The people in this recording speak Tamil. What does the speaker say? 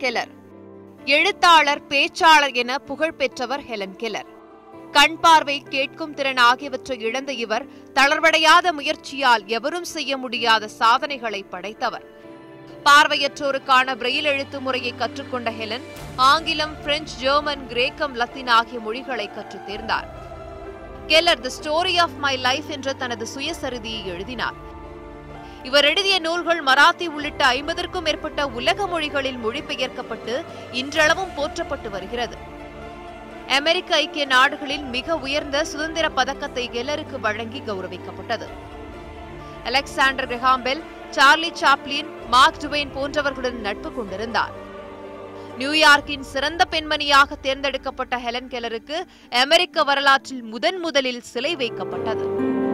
கெல்லர் எழுத்தாளர் பேச்சாளர் என புகழ் பெற்றவர் ஹெலன் கெல்லர் கண் பார்வை கேட்கும் திறன் ஆகியவற்றை இழந்த இவர் தளர்வடையாத முயற்சியால் எவரும் செய்ய முடியாத சாதனைகளை படைத்தவர் பார்வையற்றோருக்கான பிரெயில் எழுத்து முறையை கற்றுக்கொண்ட ஹெலன் ஆங்கிலம் பிரெஞ்சு ஜெர்மன் கிரேக்கம் லத்தீன் ஆகிய மொழிகளை கற்றுத் தேர்ந்தார் Keller the story of my life என்ற தனது சுயசரிதியை எழுதினார் இவர் எழுதிய நூல்கள் மராத்தி உள்ளிட்ட ஐம்பதற்கும் மேற்பட்ட உலக மொழிகளில் மொழிபெயர்க்கப்பட்டு இன்றளவும் போற்றப்பட்டு வருகிறது அமெரிக்க ஐக்கிய நாடுகளில் மிக உயர்ந்த சுதந்திர பதக்கத்தை கெல்லருக்கு வழங்கி கௌரவிக்கப்பட்டது Alexander Graham Bell Charlie Chaplin Mark Twain போன்றவர்களுடன் நட்பு கொண்டிருந்தார் நியூயார்க்கின் சிறந்த பெண்மணியாக தேர்ந்தெடுக்கப்பட்ட ஹெலன் கெல்லருக்கு அமெரிக்க வரலாற்றில் முதன் முதலில் சிலை வைக்கப்பட்டது